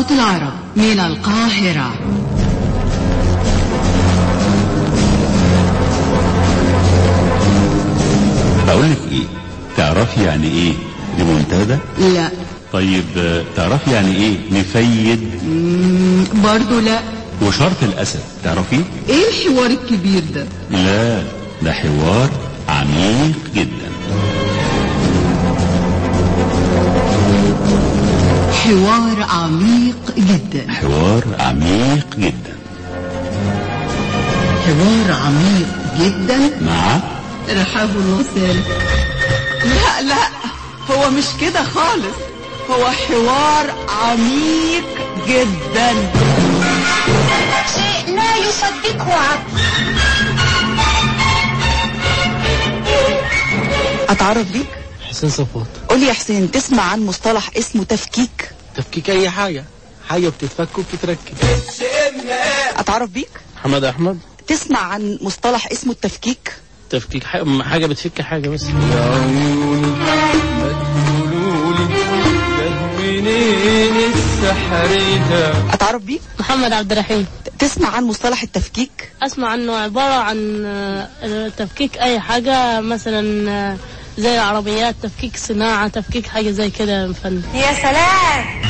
صوت العرب من القاهرة بقول لك ايه تعرفي يعني ايه ريمونتادا لا طيب آه، تعرفي يعني ايه نفيد مم، برضو لا وشرط الاسد تعرفيه ايه الحوار الكبير ده لا ده حوار عميق جدا حوار عميق جدا حوار عميق جدا حوار عميق جدا مع رحاب الله سالم لا لا هو مش كده خالص هو حوار عميق جدا شيء لا يصدقه عقل اتعرف بيك حسين صفوت قول لي يا حسين تسمع عن مصطلح اسمه تفكيك تفكيك اي حاجه حاجه بتتفك وبتتركب اتعرف بيك محمد احمد تسمع عن مصطلح اسمه التفكيك تفكيك ح- حاجه بتفك حاجه بس يا عيوني ما تقولولي جت منين السحر ده اتعرف بيك محمد عبد الرحيم تسمع عن مصطلح التفكيك اسمع عنه عبارة عن آه، تفكيك اي حاجة مثلا آه، زي العربيات تفكيك صناعة تفكيك حاجة زي كده فن يا سلام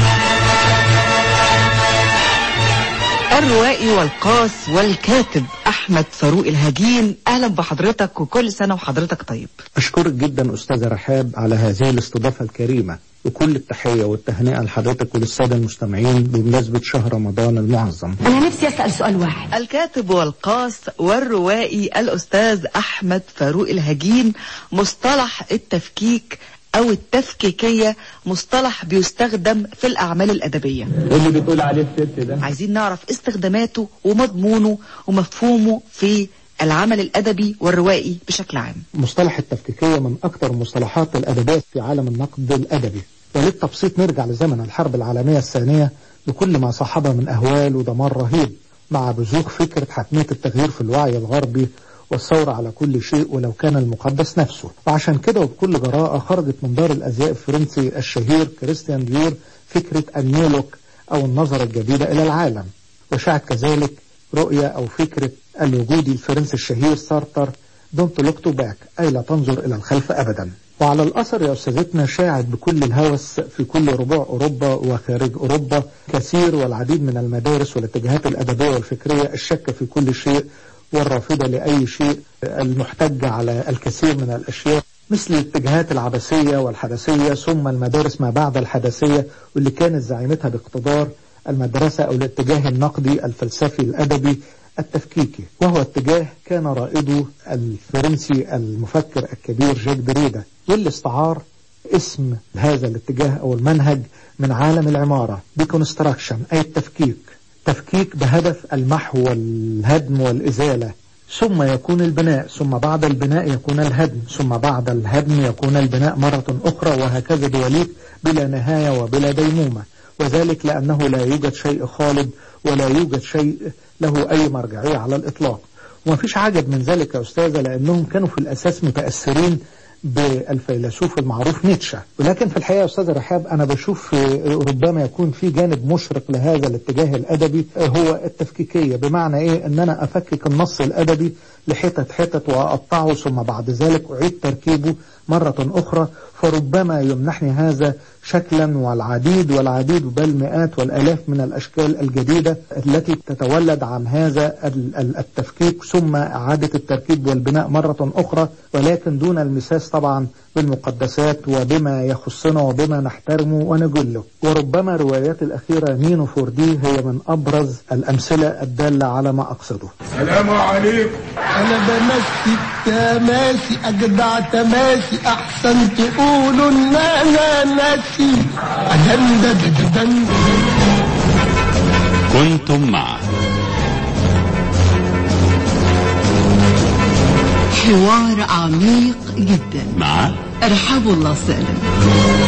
الروائي والقاص والكاتب احمد فاروق الهجين اهلا بحضرتك وكل سنه وحضرتك طيب أشكرك جدا أستاذة رحاب على هذه الاستضافة الكريمة وكل التحية والتهنئة لحضرتك وللسادة المستمعين بمناسبة شهر رمضان المعظم أنا نفسي أسأل سؤال واحد الكاتب والقاص والروائي الاستاذ احمد فاروق الهجين مصطلح التفكيك او التفكيكيه مصطلح بيستخدم في الاعمال الادبيه اللي بتقول عليه الست ده عايزين نعرف استخداماته ومضمونه ومفهومه في العمل الادبي والروائي بشكل عام مصطلح التفكيكية من أكثر المصطلحات الأدبية في عالم النقد الأدبي وللتبسيط نرجع لزمن الحرب العالمية الثانية بكل ما صاحبها من أهوال ودمار رهيب مع بزوغ فكرة حتمية التغيير في الوعي الغربي والثورة على كل شيء ولو كان المقدس نفسه وعشان كده وبكل جراءة خرجت من دار الأزياء الفرنسي الشهير كريستيان ديور فكرة النيو لوك أو النظرة الجديدة إلى العالم وشاعت كذلك رؤية أو فكرة الوجودي الفرنسي الشهير سارتر دونت لوك تو باك أي لا تنظر إلى الخلف أبدا وعلى الأثر يا أستاذتنا شاعت بكل الهوس في كل ربوع أوروبا وخارج أوروبا كثير والعديد من المدارس والاتجاهات الأدبية والفكرية الشك في كل شيء والرافضة لأي شيء المحتج على الكثير من الأشياء مثل الاتجاهات العبثية والحدثية ثم المدارس ما بعد الحدثية واللي كانت زعيمتها باقتدار المدرسة أو الاتجاه النقدي الفلسفي الأدبي التفكيكي وهو اتجاه كان رائده الفرنسي المفكر الكبير جاك دريدا واللي استعار اسم هذا الاتجاه أو المنهج من عالم العمارة بكونستراكشن أي التفكيك تفكيك بهدف المحو والهدم والإزالة ثم يكون البناء ثم بعد البناء يكون الهدم ثم بعد الهدم يكون البناء مرة أخرى وهكذا دواليك بلا نهاية وبلا ديمومة وذلك لأنه لا يوجد شيء خالد ولا يوجد شيء له أي مرجعية على الإطلاق وما فيش عجب من ذلك يا أستاذة لأنهم كانوا في الأساس متأثرين بالفيلسوف المعروف نيتشه ولكن في الحقيقة يا أستاذ رحاب أنا بشوف ربما يكون في جانب مشرق لهذا الاتجاه الأدبي هو التفكيكية بمعنى إيه أن أنا أفكك النص الأدبي لحتت حتت وأقطعه ثم بعد ذلك أعيد تركيبه مرة أخرى فربما يمنحني هذا شكلا والعديد والعديد بل مئات والآلاف من الأشكال الجديدة التي تتولد عن هذا ال- ال- التفكيك ثم إعادة التركيب والبناء مرة أخرى ولكن دون المساس طبعا بالمقدسات وبما يخصنا وبما نحترمه ونجله وربما روايات الأخيرة نينو فوردي هي من أبرز الأمثلة الدالة على ما أقصده انا بمسي التماسي اجدع تماسي احسن تقولوا ان انا ناسي ادن دن دن كنتم مع حوار عميق جدا مع رحاب الله سالم